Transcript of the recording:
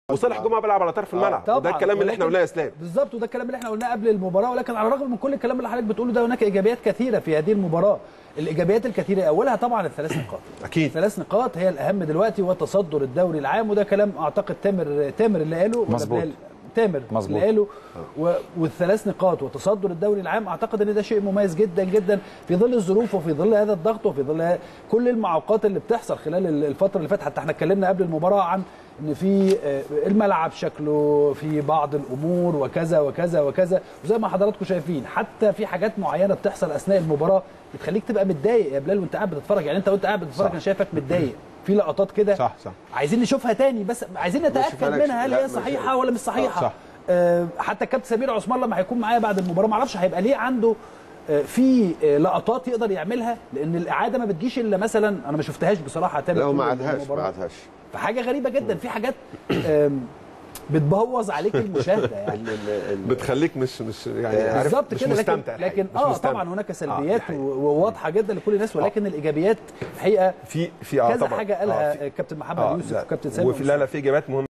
وصالح جمعه بيلعب على طرف الملعب طبعا وده الكلام اللي احنا ولكن- قلناه يا اسلام بالظبط وده الكلام اللي احنا قلناه قبل المباراه ولكن على الرغم من كل الكلام اللي حضرتك بتقوله ده هناك ايجابيات كثيره في هذه المباراه الايجابيات الكثيره اولها طبعا الثلاث نقاط اكيد ثلاث نقاط هي الاهم دلوقتي وتصدر الدوري العام وده كلام اعتقد تامر تامر اللي قاله ولا مظبوط. بلال؟ تامر مظبوط. اللي قاله و... والثلاث نقاط وتصدر الدوري العام اعتقد ان ده شيء مميز جدا جدا في ظل الظروف وفي ظل هذا الضغط وفي ظل ه- كل المعوقات اللي بتحصل خلال ال- الفتره اللي فاتت حتى احنا اتكلمنا قبل المباراه عن ان في آه، الملعب شكله في بعض الامور وكذا وكذا وكذا وزي ما حضراتكم شايفين حتى في حاجات معينه بتحصل اثناء المباراه بتخليك تبقى متضايق يا بلال وانت قاعد بتتفرج يعني انت وانت قاعد بتتفرج انا شايفك متضايق في لقطات كده صح صح عايزين نشوفها تاني بس عايزين نتاكد نشوفها لك. منها هل لا، هي مش- صحيحه ولا مش صحيحه صح. آه، حتى الكابتن سمير عثمان لما هيكون معايا بعد المباراه ما اعرفش هيبقى ليه عنده آه، في آه، لقطات يقدر يعملها لان الاعاده ما بتجيش الا مثلا انا ما شفتهاش بصراحه تامر لا هو ما طول عادهاش ما المباراة. عادهاش فحاجه غريبه جدا في حاجات آم، بتبوظ عليك المشاهده يعني ال- ال- ال- بتخليك مش مش يعني عارف بالظبط مش كده لكن مستمتع الحقيقة، لكن مش اه مستمتع. طبعا هناك دي سلبيات حقيقة. و- وواضحه جدا لكل الناس ولكن الايجابيات الحقيقه في في اه كذا طبعا حاجه آه، قالها في- الكابتن محمد آه، يوسف لا. وكابتن سامي وفي لا لا في اجابات مهمه